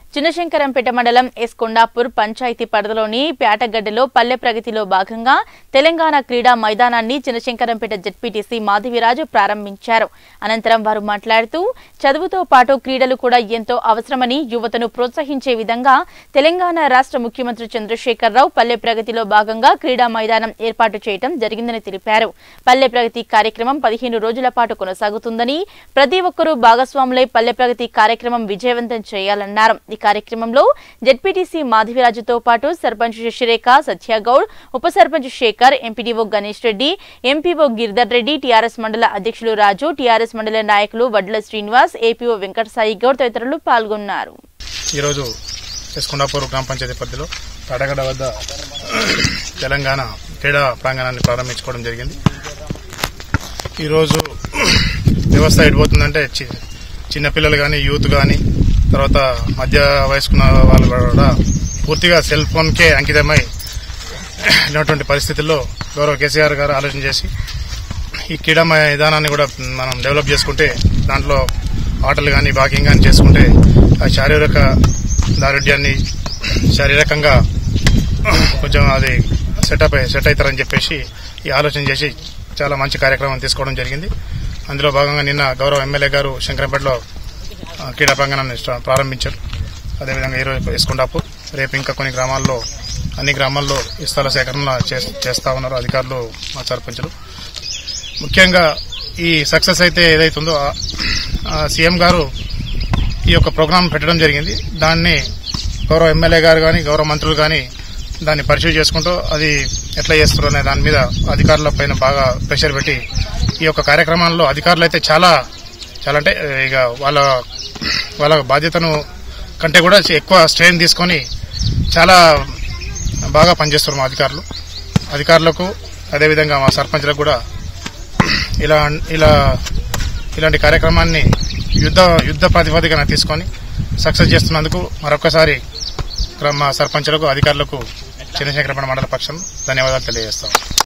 చిన్నశంకరంపేట మండలం ఎస్ కొండాపూర్ పంచాయతీ పరిధిలోని పేటగడ్డలో పల్లె ప్రగతిలో భాగంగా తెలంగాణ క్రీడా మైదానాన్ని చిన్నశంకరంపేట జెడ్పీటీసీ మాధవిరాజు ప్రారంభించారు అనంతరం వారు మాట్లాడుతూ చదువుతో పాటు క్రీడలు కూడా ఎంతో అవసరమని యువతను ప్రోత్సహించే విధంగా తెలంగాణ రాష్ట్ర ముఖ్యమంత్రి చంద్రశేఖరరావు పల్లె ప్రగతిలో భాగంగా క్రీడా మైదానం ఏర్పాటు చేయడం జరిగిందని తెలిపారు పల్లె ప్రగతి కార్యక్రమం పదిహేను రోజుల పాటు కొనసాగుతుందని ప్రతి ఒక్కరూ భాగస్వాములై పల్లె ప్రగతి కార్యక్రమం విజయవంతం చేయాలన్నారు ఈ కార్యక్రమంలో జెడ్పీటీసీ మాధవిరాజుతో పాటు సర్పంచ్ శశిరేఖ సత్యగౌడ్ ఉప sarpanch Shekar MPDO Ganesh Reddy MPO Giridhar Reddy TRS మండల అధ్యక్షులు రాజు టీఆర్ఎస్ మండల నాయకులు వడ్ల శ్రీనివాస్ ఏపీఓ వెంకట సాయి గౌడ్ తదితరులు పాల్గొన్నారు ఈరోజు ఎస్కొండాపూర్ గ్రామ పంచాయతీ పరిధిలో తాడగడ వద్ద తెలంగాణ క్రీడా ప్రాంగణాన్ని ప్రారంభించుకోవడం జరిగింది ఈరోజు వ్యవస్థ ఎడిపోతుందంటే చి- చిన్నపిల్లలు కానీ యూత్ కానీ తర్వాత మధ్య వయస్కున్న వాళ్ళు కూడా పూర్తిగా సెల్ ఫోన్కే అంకితమై ఉన్నటువంటి పరిస్థితుల్లో గౌరవ కేసీఆర్ గారు ఆలోచన చేసి ఈ క్రీడా మైదానాన్ని కూడా మనం డెవలప్ చేసుకుంటే దాంట్లో ఆటలు కానీ వాకింగ్ కానీ చేసుకుంటే ఆ శారీరక దారుఢ్యాన్ని శారీరకంగా కొంచెం అది సెటప్ సెట్ అవుతారని చెప్పేసి ఈ ఆలోచన చేసి చాలా మంచి కార్యక్రమం తీసుకోవడం జరిగింది అందులో భాగంగా నిన్న గౌరవ ఎమ్మెల్యే గారు శంకరంపేటలో ఆ, క్రీడా ప్రాంగణాన్ని స్టా- ప్రారంభించారు అదేవిధంగా ఈరోజు వేసుకుంటాపు రేపు ఇంకా కొన్ని గ్రామాల్లో అన్ని గ్రామాల్లో ఈ స్థల సేకరణ చేస్- చేస్తా ఉన్నారు అధికారులు మా సర్పంచులు ముఖ్యంగా ఈ సక్సెస్ అయితే ఏదైతుందో ఆ- ఆ సీఎం గారు ఈ యొక్క ప్రోగ్రాం పెట్టడం జరిగింది దాన్ని గౌరవ ఎమ్మెల్యే గారు కానీ గౌరవ మంత్రులు కానీ దాన్ని పరిశీలి చేసుకుంటూ అది ఎట్లా చేస్తారు అనే దాని మీద అధికారుల పైన బాగా ప్రెషర్ పెట్టి ఈ యొక్క కార్యక్రమాల్లో అధికారులు అయితే చాలా చాలా అంటే ఏ, ఇక వాళ్ళ వాళ్ళ బాధ్యతను కంటే కూడా ఎక్కువ స్ట్రెయిన్ తీసుకొని చాలా బాగా పనిచేస్తారు మా అధికారులు అధికారులకు అదేవిధంగా మా సర్పంచ్లకు కూడా ఇలా ఇలా ఇలాంటి కార్యక్రమాన్ని యుద్ధ యుద్ధ ప్రాతిపదికన తీసుకొని సక్సెస్ చేస్తున్నందుకు మరొకసారి గ్రామ సర్పంచులకు అధికారులకు చంద్రశేఖరపణ మండల పక్షం ధన్యవాదాలు తెలియజేస్తాం